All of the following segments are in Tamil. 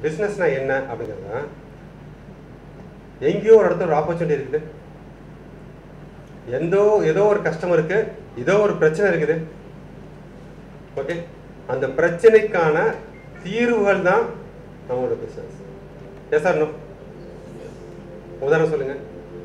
பிஸ்னஸ்னா என்ன அப்படிங்கிறத எங்கேயோ ஒரு இடத்துல ஒரு ஆப்பர்ச்சுனிட்டி இருக்குது எந்தோ ஏதோ ஒரு கஸ்டமருக்கு ஏதோ ஒரு பிரச்சனை இருக்குது ஓகே அந்த பிரச்சனைக்கான தீர்வுகள் தான் நம்மளோட பிஸ்னஸ் எஸ் சார் நோ உதாரணம் சொல்லுங்க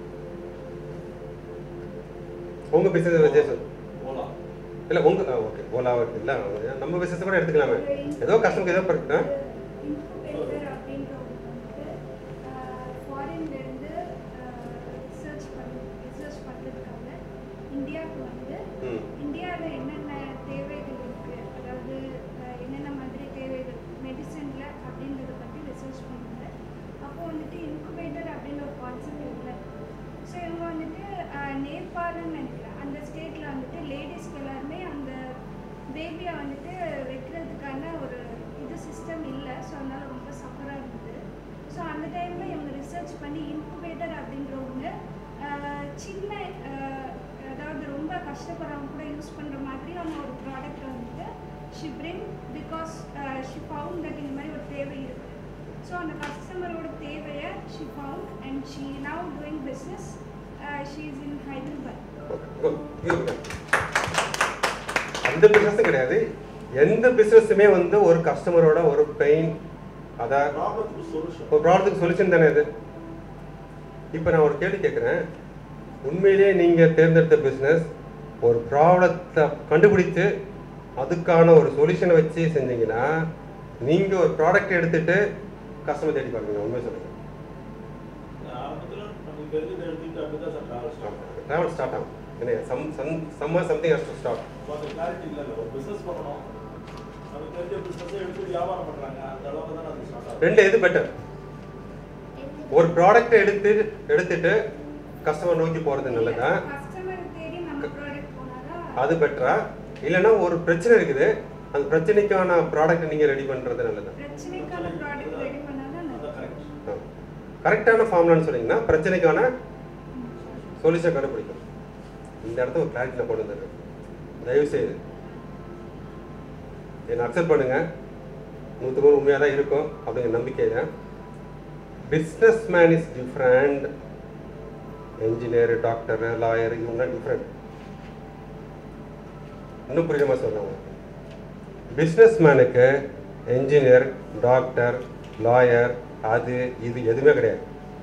உங்க பிசினஸ் வச்சே சொல்லு ஓலா இல்ல உங்க ஓகே ஓலா இல்ல நம்ம பிசினஸ் கூட எடுத்துக்கலாமே ஏதோ கஸ்டமருக்கு ஏதோ பிரச்சனை இன்குபேட்டர் அப்படின்றவங்க வந்துட்டு ஃபாரின்ல இருந்து ரிசர்ச் பண்ணி ரிசர்ச் பண்ணுறதுக்காக இந்தியாவுக்கு வந்து ம் இந்தியாவில் என்னென்ன தேவைகள் இருக்கு அதாவது அஹ், என்னென்ன மாதிரி தேவைகள் மெடிசன்ல அப்படின்றத பற்றி ரிசர்ச் பண்ணுங்க அப்போ வந்துட்டு இன்குபேட்டர் அப்படின்னு ஒரு கான்செப்ட் இல்லை ஸோ இவங்க வந்துட்டு அஹ், நேபாள்னு நினைக்கிறேன் அந்த ஸ்டேட்ல வந்துட்டு லேடிஸ்க்கு எல்லாருமே அந்த பேபியை வந்துட்டு வைக்கிறதுக்கான ஒரு இது சிஸ்டம் இல்லை ஸோ அதனால ரொம்ப சஃபராக இருந்தது ஸோ அந்த டைமில் இவங்க ரிசர்ச் பண்ணி இன்குபேட்டர் அப்படின்றவங்க அஹ், சின்ன அஹ், அதாவது ரொம்ப கஷ்டப்படுறவங்க கூட யூஸ் பண்ணுற மாதிரியான ஒரு ப்ராடக்ட் வந்துட்டு she bring because she found that இந்த மாதிரி ஒரு தேவை இருக்குது ஸோ அந்த கஸ்டமரோட தேவையை she found and she now doing business she is in Hyderabad அந்த பிசினஸ் கிடையாது எந்த பிசினஸுமே வந்து ஒரு கஸ்டமரோட ஒரு பெயின் அதான் ப்ராப்ளத்துக்கு சொல்யூஷன் ஒரு ப்ராப்ளத்துக்கு சொல்யூஷன் தானே இது இப்போ நான் ஒரு கேள்வி கேட்குறேன் உண்மையிலேயே நீங்கள் தேர்ந்தெடுத்த பிஸ்னஸ் ஒரு ப்ராப்ளத்தை கண்டுபிடிச்சு அதுக்கான ஒரு சொல்யூஷனை வச்சு செஞ்சீங்கன்னா நீங்கள் ஒரு ப்ராடக்ட் எடுத்துட்டு கஸ்டமர் தேடி பார்ப்பீங்க உண்மை சொல்லுங்கள் ஆரம்பத்தில் நமக்கு தெரிஞ்சது எடுத்துக்கிட்டு அப்படி தான் sir travel start travel start ஆகும் என்ன some some summer something has to start so அந்த கிளாரிட்டி இல்லை ஒரு பிஸ்னஸ் பண்ணணும் நமக்கு தெரிஞ்ச பிஸ்னஸே எடுத்து வியாபாரம் பண்ணுறாங்க அந்த அளவுக்கு தான் அது ஸ்டார்ட் ஆகும் ரெண்டு எது பெட்டர் ஒரு ப்ராடக்ட்டை எடுத்து எடுத்துட்டு கஸ்டமர் நோக்கி போகிறது நல்லதா கஸ்டமர் தேடி நம்ம ப்ராடக்ட் போனாதான் அது பெட்டரா இல்லைன்னா ஒரு பிரச்சனை இருக்குது அந்த பிரச்சனைக்கான ப்ராடக்ட் நீங்கள் ரெடி பண்ணுறது நல்லதா பிரச்சனைக்கான ப்ராடக்ட் ரெடி பண்ணாதான் அதான் நல்லது கரெக்ட் கரெக்டான ஃபார்ம்லான்னு சொன்னீங்கன்னா பிரச்சனைக்கான சொல்யூஷன் கண்டுபிடிக்கும் இந்த இடத்த ஒரு கிளாரிட்டி நான் கொண்டு வந்துடுறேன் தயவு செய்து என்னை அக்செப்ட் பண்ணுங்க நூற்றுக்கு நூறு உண்மையாக தான் இருக்கும் அப்படிங்கிற நம்பிக்கையில businessman is different engineer doctor lawyer இவங்களாம் டிஃப்ரெண்ட் இன்னும் புரியாம சொல்றாங்க பிஸ்னஸ் மேனுக்கு என்ஜினியர் டாக்டர் லாயர் அது இது எதுவுமே கிடையாது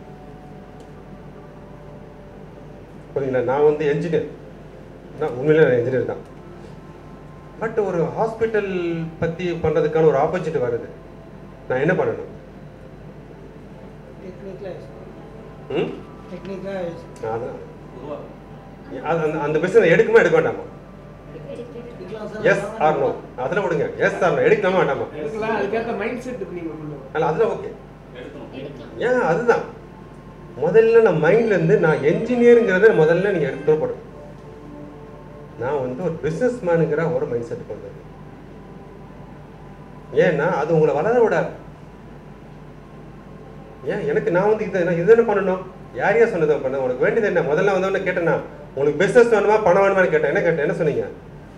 புரியுங்களா நான் வந்து என்ஜினியர் நான் உண்மையிலே நான் என்ஜினியர் தான் பட் ஒரு ஹாஸ்பிட்டல் பற்றி பண்ணுறதுக்கான ஒரு ஆப்பர்ச்சுனிட்டி வருது நான் என்ன பண்ணணும் டெக்னிக்கலாக ம் டெக்னிக்கலாக அதான் பொதுவாக அது அந்த அந்த பிஸ்னஸ் எடுக்குமா எடுக்க வேண்டாமா எடுக்கலாம் எஸ் ஆர் நோ அதில் விடுங்க எஸ் ஆர் நோ எடுக்கலாமா வேண்டாமா எடுக்கலாம் அதுக்கேற்ற மைண்ட் செட்டுக்கு நீங்கள் கொண்டு வரணும். அல்ல அதில் ஓகே எடுக்கணும் ஏன் அதுதான் முதல்ல நான் மைண்ட்ல இருந்து நான் என்ஜினியருங்கிறத முதல்ல நீங்க எடுத்து போடணும் நான் வந்து ஒரு பிசினஸ் மேனுங்கிற ஒரு மைண்ட் செட் கொண்டு வரேன். ஏன்னா அது உங்களை வளர விடாது ஏன் எனக்கு நான் வந்து இதை நான் இது என்ன பண்ணணும் யார் யார் சொன்னதை பண்ண உனக்கு வேண்டியது என்ன முதல்ல வந்தவொடனே கேட்டேன்னா உங்களுக்கு பிசினஸ் வேணுமா பணம் வேணுமான்னு கேட்டேன் என்ன கேட்டேன் என்ன சொன்னீங்க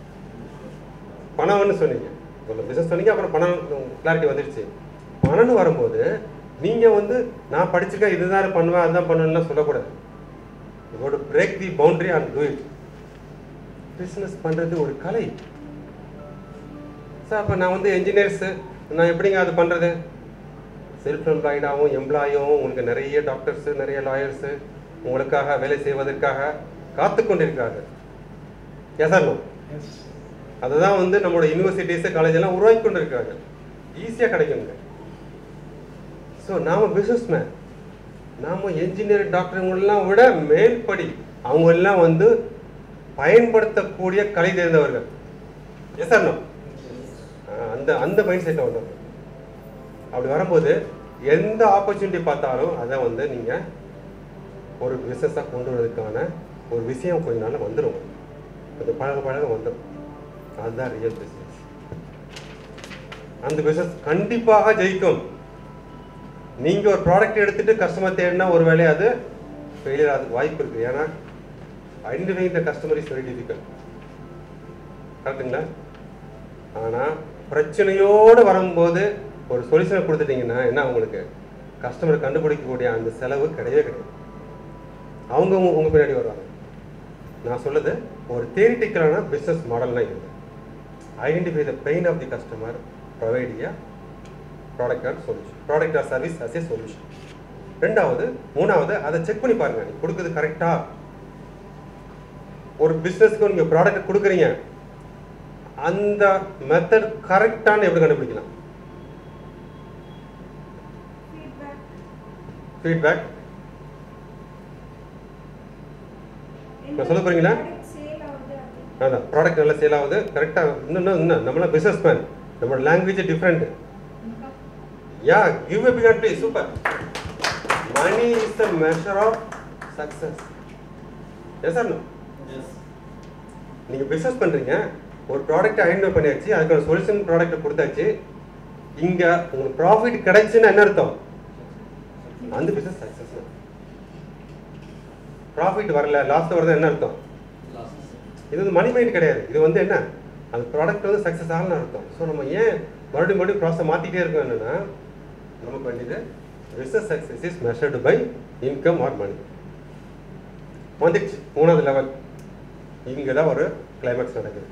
பணம்னு சொன்னீங்க உங்களுக்கு பிசினஸ் சொன்னீங்க அப்புறம் பணம் கிளாரிட்டி வந்துடுச்சு பணம்னு வரும்போது நீங்க வந்து நான் படிச்சிருக்கேன் இதுதான் பண்ணுவேன் அதுதான் பண்ணுவேன்லாம் சொல்லக்கூடாது you break the boundary and do it business பண்றது ஒரு கலை சார் அப்போ நான் வந்து என்ஜினியர்ஸு நான் எப்படிங்க அது பண்ணுறது செல்ஃப் எம்ப்ளாய்டாகவும் எம்ப்ளாயும் உங்களுக்கு நிறைய டாக்டர்ஸு நிறைய லாயர்ஸு உங்களுக்காக வேலை செய்வதற்காக காத்து கொண்டிருக்கிறார்கள் எஸ் சார் அதுதான் வந்து நம்மளோட யூனிவர்சிட்டிஸு காலேஜ் எல்லாம் உருவாக்கி கொண்டு இருக்காங்க ஈஸியாக கிடைக்குங்க ஸோ நாம பிஸ்னஸ் மேன் நாம என்ஜினியர் டாக்டருங்கெல்லாம் விட மேல்படி அவங்க எல்லாம் வந்து பயன்படுத்தக்கூடிய கலை தெரிந்தவர்கள் எஸ் சார் அந்த அந்த மைண்ட் செட்டை வந்து அப்படி வரும்போது எந்த ஆப்பர்ச்சுனிட்டி பார்த்தாலும் அதை வந்து நீங்கள் ஒரு பிஸ்னஸாக கொண்டு வரதுக்கான ஒரு விஷயம் கொஞ்ச நாள்ல வந்துடும் அது பழக பழக வந்துடும் அதுதான் ரியல் பிஸ்னஸ் அந்த பிஸ்னஸ் கண்டிப்பாக ஜெயிக்கும் நீங்க ஒரு ப்ராடக்ட் எடுத்துட்டு கஸ்டமர் தேடினா ஒரு வேளை அது ஃபெயிலியர் ஆகிறதுக்கு வாய்ப்பு இருக்கு ஏன்னா identifying the customer is very difficult கரெக்டுங்களா ஆனா பிரச்சனையோடு வரும்போது ஒரு சொல்யூஷனை கொடுத்துட்டீங்கன்னா என்ன உங்களுக்கு கஸ்டமர் கண்டுபிடிக்கக்கூடிய அந்த செலவு கிடையவே கிடையாது அவங்க உங்க உங்க பின்னாடி வருவாங்க நான் சொல்லுது ஒரு தியரிட்டிக்கலான பிஸ்னஸ் மாடல்னா இது identify the pain of the customer provide a product or solution product or service as a solution ரெண்டாவது மூணாவது அதை செக் பண்ணி பாருங்க நீங்க கொடுக்குறது கரெக்டா ஒரு பிஸ்னஸ்க்கு நீங்க ப்ராடக்ட் கொடுக்குறீங்க அந்த மெத்தட் கரெக்டான எப்படி கண்டுபிடிக்கலாம் ஃபீட்பேக் ஃபீட்பேக் நான் சொல்ல போறீங்களா? சேல் ஆகுது அப்படின்னு அதான் ப்ராடக்ட் நல்லா சேல் ஆகுது கரெக்டாக இன்னும் இன்னும் நம்மளாம் பிஸ்னஸ் மேன் நம்மளோட language different yeah give a figure please super money is the measure of success yes sir yes நீங்கள் பிஸ்னஸ் பண்ணுறீங்க ஒரு ப்ராடக்ட் ஐடென்டிஃபை பண்ணியாச்சு அதுக்கான சொல்யூஷன் ப்ராடக்ட் கொடுத்தாச்சு இங்கே உங்களுக்கு ப்ராஃபிட் கிடைச்சுன்னா என்ன அர்த்தம் அந்த பிஸ்னஸ் சக்ஸஸ் ப்ராஃபிட் வரல லாஸ் வருது என்ன அர்த்தம் இது வந்து மணி மைண்ட் கிடையாது இது வந்து என்ன அந்த ப்ராடக்ட் வந்து சக்ஸஸ் ஆகலன்னு அர்த்தம் ஸோ நம்ம ஏன் மறுபடியும் மறுபடியும் ப்ராசஸ் மாற்றிட்டே இருக்கோம் என்னன்னா நமக்கு வேண்டியது business success is measured by income or money வந்துடுச்சு மூணாவது லெவல் இங்கே தான் ஒரு கிளைமேக்ஸ் நடக்குது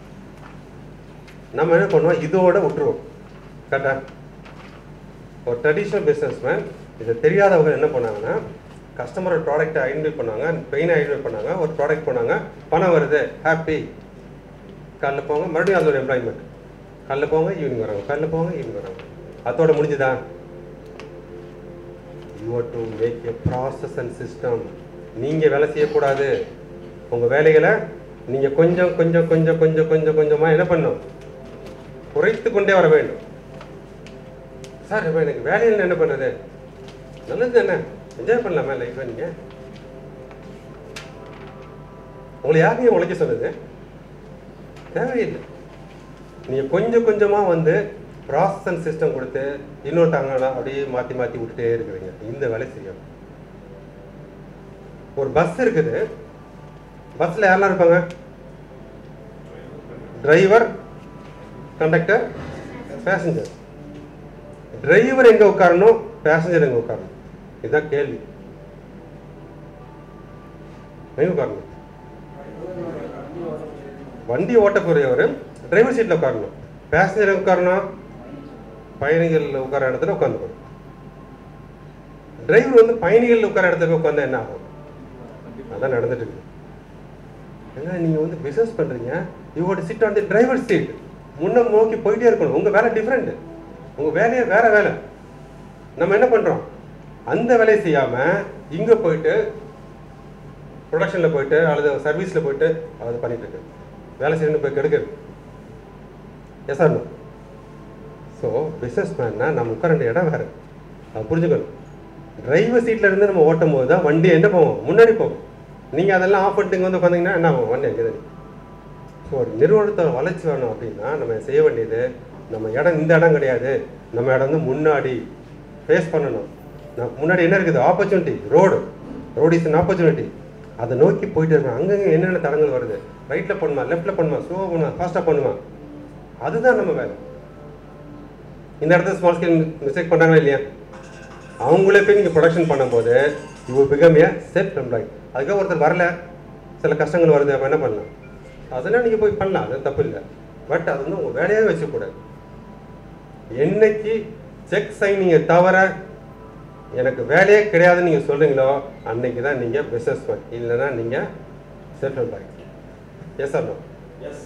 நம்ம என்ன பண்ணுவோம் இதோட விட்டுருவோம் கரெக்டா ஒரு ட்ரெடிஷ்னல் பிஸ்னஸ் மேன் இதை தெரியாதவங்க என்ன பண்ணாங்கன்னா கஸ்டமரோட ப்ராடக்ட்டை ஐடென்டிஃபை பண்ணாங்க பெயினை ஐடென்டிஃபை பண்ணாங்க ஒரு ப்ராடக்ட் பண்ணாங்க பணம் வருது ஹாப்பி காலைல போங்க மறுபடியும் அதோட எம்ப்ளாய்மெண்ட் காலைல போங்க ஈவினிங் வராங்க காலைல போங்க ஈவினிங் வராங்க அதோட முடிஞ்சுதா you to make a process and system நீங்கள் வேலை செய்யக்கூடாது உங்கள் வேலைகளை நீங்கள் கொஞ்சம் கொஞ்சம் கொஞ்சம் கொஞ்சம் கொஞ்சம் கொஞ்சமாக என்ன பண்ணணும் குறைத்து கொண்டே வர வேண்டும் சார் இப்போ எனக்கு வேலையில் என்ன பண்ணுறது நல்லது தானே என்ஜாய் பண்ணலாமா லைஃப்பை நீங்கள் உங்களை யாருங்க உழைக்க சொன்னது தேவையில்லை நீங்கள் கொஞ்சம் கொஞ்சமாக வந்து ப்ராசஸ் அண்ட் சிஸ்டம் கொடுத்து இன்னொருத்தாங்க அப்படியே மாற்றி மாற்றி விட்டுட்டே இருக்கிறீங்க இந்த வேலை செய்யணும் ஒரு பஸ் இருக்குது பஸ்ஸில் யாரெல்லாம் இருப்பாங்க டிரைவர் கண்டக்டர் பேசஞ்சர் டிரைவர் எங்கே உட்காரணும் பேசஞ்சர் எங்கே உட்காரணும் இதுதான் கேள்வி எங்கே உட்காரணும் வண்டி ஓட்டக்கூடியவர் டிரைவர் சீட்டில் உட்காரணும் பேசஞ்சர் எங்க உட்காரணும் பயணிகள் உட்கார இடத்துல உட்காந்துக்கணும் டிரைவர் வந்து பயணிகள் உட்கார இடத்துல போய் உட்காந்தா என்ன ஆகும் அதான் நடந்துட்டு இருக்கு ஏன்னா நீங்கள் வந்து பிஸ்னஸ் பண்ணுறீங்க you sit on the driver seat முன்ன நோக்கி போயிட்டே இருக்கணும் உங்கள் வேலை டிஃப்ரெண்ட் உங்கள் வேலையே வேற வேலை நம்ம என்ன பண்ணுறோம் அந்த வேலையை செய்யாமல் இங்கே போயிட்டு ப்ரொடக்ஷனில் போயிட்டு அல்லது சர்வீஸில் போயிட்டு அது பண்ணிட்டு இருக்கு வேலை செய்யணும் போய் கெடுக்கிறது எஸ் ஆர் ஸோ பிஸ்னஸ் மேன்னா நம்ம உட்கார வேண்டிய இடம் வேறு அது புரிஞ்சுக்கணும் டிரைவர் சீட்டில் இருந்து நம்ம ஓட்டும் போது தான் வண்டி என்ன போவோம் முன்னாடி போகும் நீங்கள் அதெல்லாம் ஆஃப் பண்ணிட்டு இங்க வந்து உட்காந்தீங்கன்னா என்ன ஆகும் வண்டி அங்கே ஸோ ஒரு நிறுவனத்தை வளர்ச்சி வேணும் அப்படின்னா நம்ம செய்ய வேண்டியது நம்ம இடம் இந்த இடம் கிடையாது நம்ம இடம் வந்து முன்னாடி ஃபேஸ் பண்ணணும் நம்ம முன்னாடி என்ன இருக்குது opportunity road road is an opportunity அதை நோக்கி போயிட்டு இருக்கணும் அங்கங்கே என்னென்ன தடங்கள் வருது ரைட்டில் பண்ணுமா லெஃப்ட்டில் பண்ணுமா ஸ்லோவாக பண்ணுமா ஃபாஸ்ட்டாக பண்ணுமா அதுதான் நம்ம வேலை இந்த இடத்துல ஸ்மால் ஸ்கேல் மிஸ்டேக் பண்ணுறாங்களா இல்லையா அவங்களே போய் நீங்கள் ப்ரொடக்ஷன் பண்ணும்போது you become a self employ அதுக்காக ஒருத்தர் வரல சில கஷ்டங்கள் வருது அப்போ என்ன பண்ணலாம் அதெல்லாம் நீங்கள் போய் பண்ணலாம் அது தப்பு இல்லை பட் அது வந்து உங்கள் வேலையாகவே வச்சக்கூடாது என்னைக்கு செக் சைனிங்கை தவிர எனக்கு வேலையே கிடையாதுன்னு நீங்கள் சொல்கிறீங்களோ அன்னைக்கு தான் நீங்கள் பிஸ்னஸ் மேன் இல்லைன்னா நீங்கள் self employ yes sir yes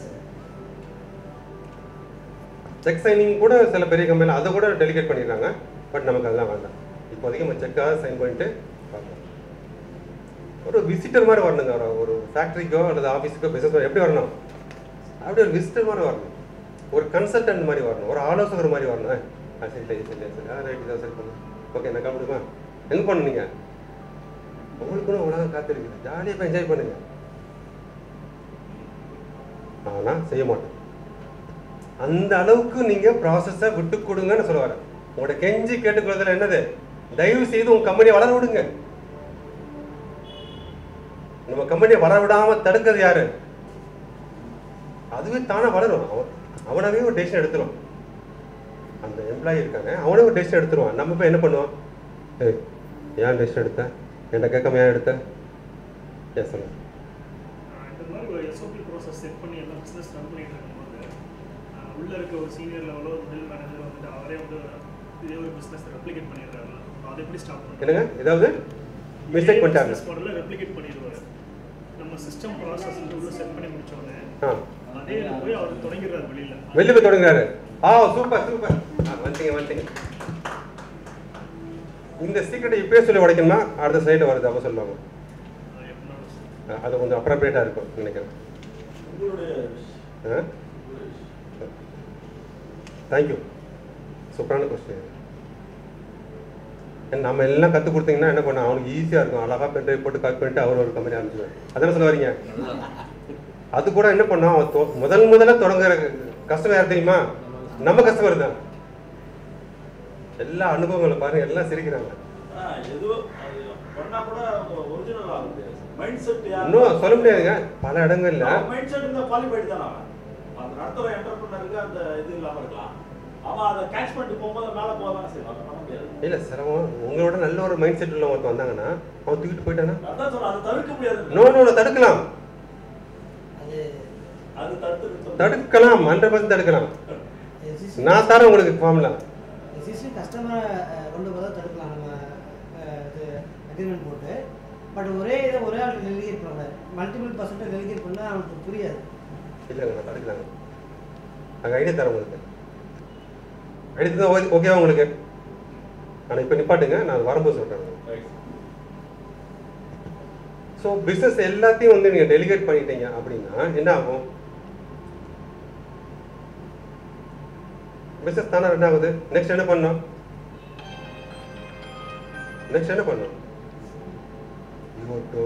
check signing கூட சில பெரிய கம்பெனியில் அதை கூட டெலிகேட் பண்ணிடுறாங்க பட் நமக்கு அதெல்லாம் வேண்டாம் இப்போதைக்கு நம்ம செக்காக சைன் பண்ணிட்டு பார்க்கலாம் ஒரு விசிட்டர் மாதிரி வரணுங்க ஒரு ஒரு ஃபேக்ட்ரிக்கோ அல்லது ஆஃபீஸுக்கோ பிஸ்னஸ் எப்படி வரணும் அப்படி ஒரு விசிட்டர் மாதிரி வரணும் ஒரு கன்சல்டன்ட் மாதிரி வரணும் ஒரு ஆலோசகர் மாதிரி வரணும் ஆ சரி சரி சரி சரி ஆ ரைட் இதான் சரி பண்ணு ஓகே நான் கிளம்பிடுமா எங்கே போகணும் நீங்கள் உங்களுக்குன்னு உலகம் காத்திருக்குது ஜாலியாக போய் என்ஜாய் பண்ணுங்க ஆனால் செய்ய மாட்டோம் அந்த அளவுக்கு நீங்க ப்ராசஸை விட்டு கொடுங்கன்னு சொல்ல வரேன் உங்களோட கெஞ்சி கேட்டுக்கொள்றதுல என்னது தயவு செய்து உங்க கம்பெனியை வளர விடுங்க நம்ம கம்பெனியை வளர விடாம தடுக்கிறது யாரு அதுவே தானே வளரும் அவன் அவனாவே ஒரு டெசிஷன் எடுத்துரும் அந்த எம்ப்ளாயி இருக்காங்க அவனே ஒரு டெசிஷன் எடுத்துருவான் நம்ம போய் என்ன பண்ணுவோம் ஏய் ஏன் டெசிஷன் எடுத்த என்கிட்ட கேட்காம ஏன் எடுத்த ஏன் சொல்லுங்க இந்த மாதிரி ஒரு எஸ்ஓபி ப்ராசஸ் செட் பண்ணி எல்லாம் பிஸ்னஸ் ரன் பண்ணிட்டு இருக்கும்போது ஆஹ் உள்ள இருக்க ஒரு சீனியர் லெவலோ ஒரு மிடில் மேனேஜர் வந்துட்டு அவரே வந்து இதே ஒரு பிஸ்னஸ் ரெப்ளிகேட் பண்ணிடுறாரு அதை எப்படி ஸ்டாப் பண்ணுறது என்னங்க ஏதாவது மிஸ்டேக் பண்ணிட்டாங்க பிஸ்னஸ் மாடலில் ரெப்ளிகேட் பண்ணிடுவாரு நம்ம சிஸ்டம் ப்ராசஸ் உள்ள செட் பண்ணி முடிச்ச உடனே ஆ அதே இது போய் அவர் தொடங்கிடுறாரு வெளியில வெளில போய் தொடங்குறாரு ஆ சூப்பர் சூப்பர் ஆ வந்துட்டீங்க வந்துட்டீங்க இந்த சீக்கிரட்டை இப்பயே சொல்லி உடைக்கணுமா அடுத்த சைடு வருது அப்போ சொல்லுவாங்க அது எப்படின்னா ஆ, அது கொஞ்சம் அப்ராப்ரியேட்டாக இருக்கும் நினைக்கிறேன் உங்களுடைய ஆ தேங்க்யூ சூப்பரான கொஸ்டின் நம்ம எல்லாம் கற்றுக் கொடுத்தீங்கன்னா என்ன பண்ண அவனுக்கு ஈஸியாக இருக்கும் அழகாக பென் டிரைவ் போட்டு காப்பி பண்ணிட்டு அவர் ஒரு கம்பெனி ஆரம்பிச்சுவார் அதான சொல்ல வரீங்க அது கூட என்ன பண்ணோம் அவன் தொ- முதல் முதல்ல தொடங்குற கஸ்டமர் யார் தெரியுமா நம்ம கஸ்டமர் தான் எல்லா அனுபவங்களை பாருங்க எல்லாம் சிரிக்கிறாங்க ஆ, ஏதோ அது பண்ணா கூட ஒரிஜினல் ஆகுது மைண்ட் செட் இன்னும் சொல்ல முடியாதுங்க பல இடங்கள்ல மைண்ட் செட் இருந்தா குவாலிஃபைடு தானே அவன் அந்த நடத்துற என்டர்பிரினருக்கு அந்த இது இல்லாம இருக்கலாம் அவன் அதை கேட்ச் பண்ணிட்டு போகும்போது மேல போதான் செய்வான் அதை பண்ண முடியாது இல்ல சிரமம் உங்களோட நல்ல ஒரு மைண்ட் செட் உள்ள ஒருத்தர் வந்தாங்கன்னா அவன் தூக்கிட்டு போயிட்டானா அதான் சொல்றேன் அதை தவிர்க்க முடியாது நோ நோ தடுக்கலாம் அது அது தடுத்து தடுக்கலாம் ஹண்ட்ரட் பர்சன்ட் தடுக்கலாம் எக்ஸிஸ்டிங் நான் தரேன் உங்களுக்கு ஃபார்முலா எக்ஸிஸ்டிங் கஸ்டமரை கொண்டு போய் தடுக்கலாம் நம்ம அஹ், இது அக்ரிமெண்ட் போட்டு பட் ஒரே இதை ஒரே ஆளுக்கு டெலிகேட் பண்ணக்கூடாது மல்டிபிள் பர்சன்ட் டெலிகேட் பண்ணால் அவனுக்கு புரியாது இல்லைங்க நான் தடுக்கலாங்க நாங்கள் ஐடியா தரேன் உங்களுக்கு ஐடியா தான் ஓகேவா உங்களுக்கு ஆனால் இப்போ நிப்பாட்டுங்க நான் வரும்போது சொல்கிறேன் ஸோ பிஸ்னஸ் எல்லாத்தையும் வந்து நீங்கள் டெலிகேட் பண்ணிட்டீங்க அப்படின்னா என்ன ஆகும் பிஸ்னஸ் தானே என்ன ஆகுது நெக்ஸ்ட் என்ன பண்ணணும் நெக்ஸ்ட் என்ன பண்ணணும் you to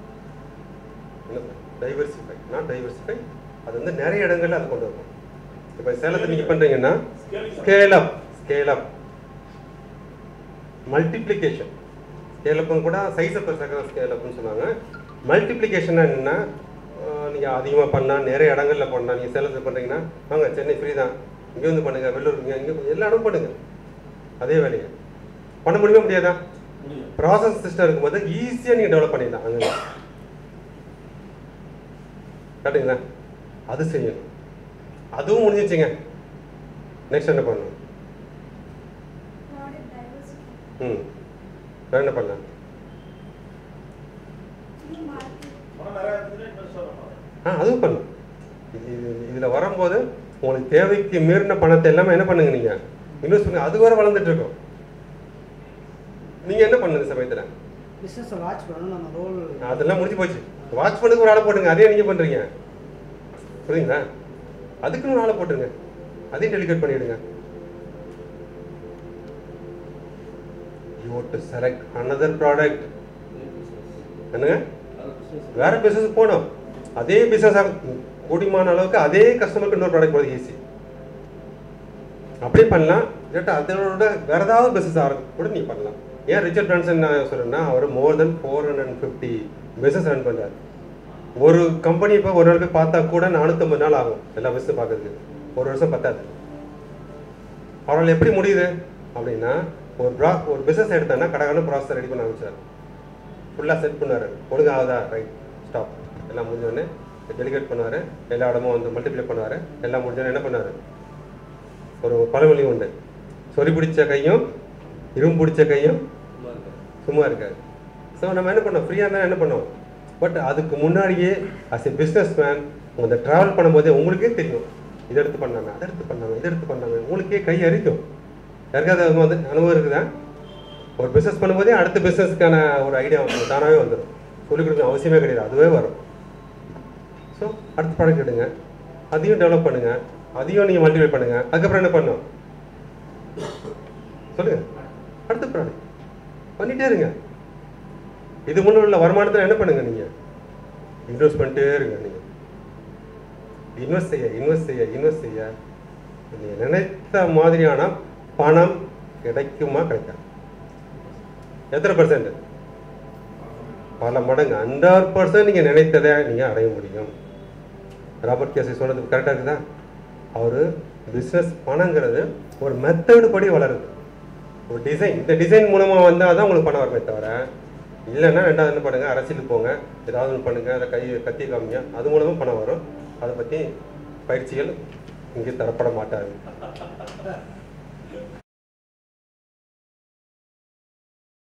diversify not diversify அது வந்து நிறைய இடங்கள்ல அதை கொண்டு வரணும் இப்போ சேலத்தில் நீங்கள் பண்ணுறீங்கன்னா scale up scale up multiplication scale அப்பும் கூட சைஸை பெருசாக ஸ்கேல் அப்னு சொன்னாங்க மல்டிப்ளிகேஷன் என்னன்னா நீங்கள் அதிகமாக பண்ணால் நிறைய இடங்கள்ல பண்ணலாம் நீங்கள் சேலத்தில் பண்ணுறீங்கன்னா வாங்க சென்னை ஃப்ரீ தான் இங்கே வந்து பண்ணுங்க வெள்ளூர் இங்கே இங்கே எல்லா இடமும் பண்ணுங்க அதே வேலையை பண்ண முடியுமா முடியாதா முடியும் ப்ராசஸ் சிஸ்டம் இருக்கும்போது ஈஸியாக நீங்கள் டெவலப் பண்ணிடலாம் அங்கே கரெக்டுங்களா அது செய்யணும் அதுவும் முடிஞ்சிச்சுங்க நெக்ஸ்ட் என்ன பண்ணணும் ப்ராடக்ட் டைவர்சிட்டி ம் வேற என்ன பண்ணலாம் மார்க்கெட் பணம் நிறைய இருந்துச்சுன்னா இன்வெஸ்ட் பண்ணணும் ஆ அதுவும் பண்ணணும் இது இது- இதுல வரும்போது உங்களுக்கு தேவைக்கு மீறின பணத்தை எல்லாமே என்ன பண்ணுங்க நீங்க இன்வெஸ்ட் பண்ணுங்க அது வரை வளர்ந்துட்டு இருக்கும் நீங்க என்ன பண்ணுங்க சமயத்துல பிஸ்னஸை வாட்ச் பண்ணணும் நம்ம ரோல் அதெல்லாம் முடிஞ்சு போச்சு வாட்ச் பண்ணுக்கு ஒரு ஆளை போட்டுங்க அதே நீங்க பண்றீங்க புரியுங்களா அதுக்குன்னு ஒரு ஆளை போட்டுருங்க அதையும் டெலிகேட் பண்ணிடுங்க you to select another product என்னங்க வேற பிசினஸ் போனோம் அதே பிசினஸ் கூடிமான அளவுக்கு அதே கஸ்டமருக்கு இன்னொரு ப்ராடக்ட் போகிறது ஈஸி அப்படியே பண்ணலாம் இல்லாட்டா அதோட வேற ஏதாவது பிசினஸ் ஆரம்பி கூட நீ பண்ணலாம் ஏன் ரிச்சர்ட் பிரான்சன் நான் சொல்றேன்னா அவர் more then four hundred and fifty business run பண்றாரு ஒரு கம்பெனி இப்போ ஒரு நாள் போய் பார்த்தா கூட நானூற்றம்பது நாள் ஆகும் எல்லா பிசினஸ் பார்க்கறதுக்கு ஒரு வருஷம் பத்தாது அவரால் எப்படி முடியுது அப்படின்னா ஒரு ப்ரா ஒரு பிசினஸ் எடுத்தோன்னா கடகடன்னு ப்ராசஸ் ரெடி பண்ண ஆரம்பிச்சார் ஃபுல்லாக செட் பண்ணுவார் ஒழுங்கு ஆகுதா ரைட் ஸ்டாப் எல்லாம் முடிஞ்சோடனே டெலிகேட் பண்ணுவார் எல்லா இடமும் வந்து மல்டிப்ளை பண்ணுவார் எல்லாம் முடிஞ்சோடனே என்ன பண்ணார் ஒரு பழமொழி உண்டு சொறி பிடிச்ச கையும் இரும்பு பிடிச்ச கையும் சும்மா இருக்காது ஸோ நம்ம என்ன பண்ணோம் ஃப்ரீயாக இருந்தால் என்ன பண்ணோம் பட் அதுக்கு முன்னாடியே அஸ் எ பிஸ்னஸ் மேன் அந்த ட்ராவல் பண்ணும்போதே உங்களுக்கே தெரியும் இதை எடுத்து பண்ணாங்க அதை எடுத்து பண்ணாங்க இதை எடுத்து பண்ணாங்க உங்களுக்கே கை அரிக்கும் யாருக்காவது அது வந்து அனுபவம் இருக்குதா ஒரு பிஸ்னஸ் பண்ணும்போதே அடுத்த பிஸ்னஸ்க்கான ஒரு ஐடியா வந்து தானாகவே வந்துடும் சொல்லிக் கொடுக்க அவசியமே கிடையாது அதுவே வரும் ஸோ அடுத்த ப்ராடக்ட் எடுங்க அதையும் டெவலப் பண்ணுங்க அதையும் நீங்கள் மல்டிப்ளை பண்ணுங்க அதுக்கப்புறம் என்ன பண்ணும் சொல்லுங்க அடுத்த ப்ராடக்ட் பண்ணிட்டே இருங்க இது முன்ன உள்ள வருமானத்தில் என்ன பண்ணுங்க நீங்க இன்வெஸ்ட் பண்ணிட்டே இருங்க நீங்க இன்வெஸ்ட் செய்ய இன்வெஸ்ட் செய்ய இன்வெஸ்ட் செய்ய நீங்க நினைத்த மாதிரியான பணம் கிடைக்குமா கிடைக்காது எத்தனை பர்சன்ட் பல மடங்கு ஹண்ட்ரட் பர்சன்ட் நீங்க நினைத்ததை நீங்க அடைய முடியும் ராபர்ட் கேசி சொன்னது கரெக்டாக இருக்குதா அவரு பிஸ்னஸ் பணங்கிறது ஒரு மெத்தடு படி வளருது ஒரு டிசைன் இந்த டிசைன் மூலமாக வந்தால் தான் உங்களுக்கு பணம் வருமே தவிர இல்லைன்னா ரெண்டாவது என்ன பண்ணுங்கள் அரசியலுக்கு போங்க ஏதாவது ஒன்று பண்ணுங்கள் அதை கை கத்தி காமிங்க அது மூலமாக பணம் வரும் அதை பற்றி பயிற்சிகள் இங்கே தரப்பட மாட்டாது